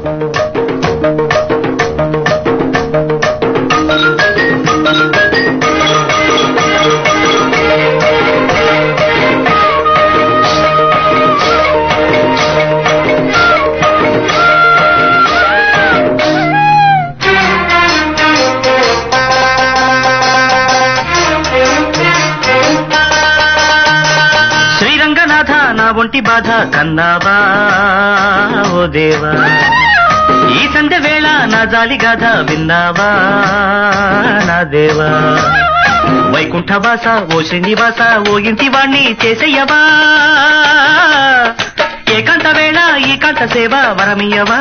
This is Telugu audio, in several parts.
శ్రీరంగనాథ నా ఒంటి బాధ కన్నావా ఓ దేవా ఈ సంధ్య వేళ నా జాలి గాథ విన్నావా నా దేవా వైకుంఠవాస ఓ శ్రీనివాస ఓ ఇంటి వాణ్ణి చేసేయవా ఏకాంత వేళ ఏకాంత సేవ వరమియవా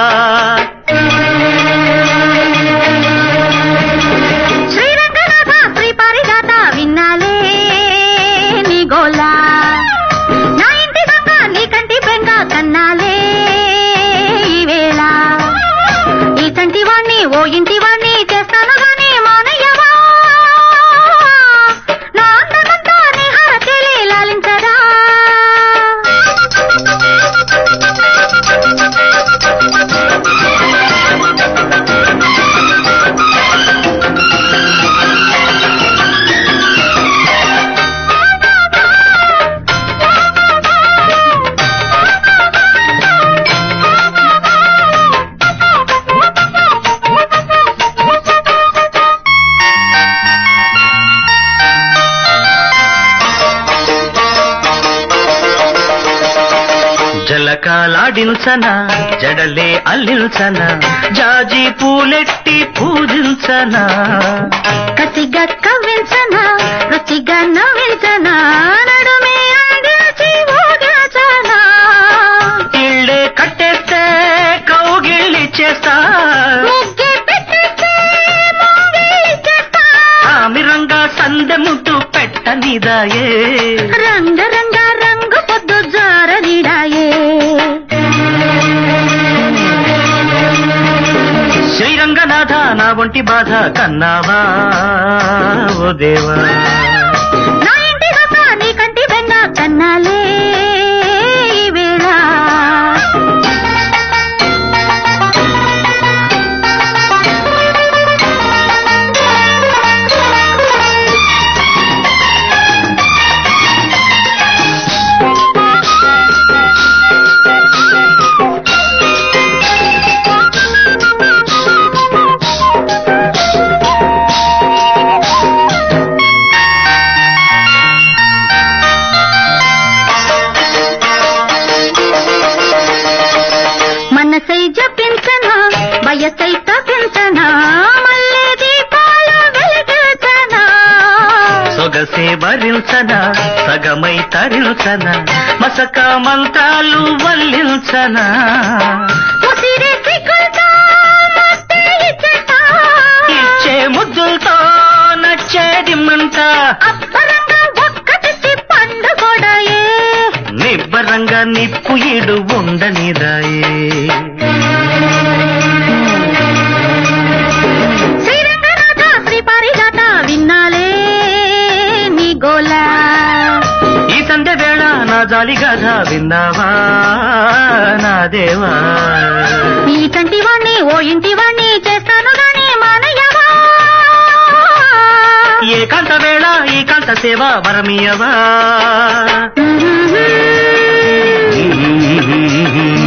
శ్రీరంగనాథ శ్రీ పారిజాత విన్నాలే నీ గోలా నా ఇంటి దొంగ నీ కంటి బెంగ కన్నాలే ఈ వేళ ఈ కంటి వాణ్ణి ఓ ఇంటి వాణ్ణి చేస్తాను గాని మానయ్యవా నా అందమంతా నీ హారతిలే లాలించరా జలకాలాడించన జడలే అల్లించన జాజి పూలెట్టి పూజించన కసిగా కవ్వించనా రుచిగా నవ్వించనా నడుమే అందించి ఊగించనా ఇళ్ళే కట్టేస్తే కౌగిళ్ళి చేస్తా ముగ్గే పెట్టేస్తే మోగిలిచ్చేస్తా. ఆమిరంగా సందె ముద్దు పెట్టనిదాయే రంగ రంగ రంగు పొద్దు జారనిడాయే శ్రీరంగనాథ నా ఒంటి బాధ కన్నావా ఓ దేవా నా ఇంటి దొంగ నీ కంటి బెంగ కన్నాలే ఈ వేళ మనసై జపించనా వయసై తపించనా మల్లె దీపాలు వెలిగించనా సొగసే భరించన సగమై తరించన మసక మంత్రాలు వల్లించన ముసిరి సిగ్గులతో మత్తె ఇచ్చేస్తా. ఇచ్చే ముద్దులతో నచ్చేది మంట అబ్బరంగా ఒక్కటికి పండుగోడాయే నిబ్బరంగా నిప్పు ఇడు ఉండనిదాయే శ్రీరంగనాథ శ్రీ పారిజాత విన్నాలే నీ గోలా ఈ సంధ్య వేళ నా జాలి గాథ విన్నావా నా దేవా ఈ కంటి వాణ్ణి ఓ ఇంటి వాణ్ణి చేస్తాను గాని మానయ్యవా ఏకాంత వేళ ఏకాంత సేవ వరమియవా Mm-hmm.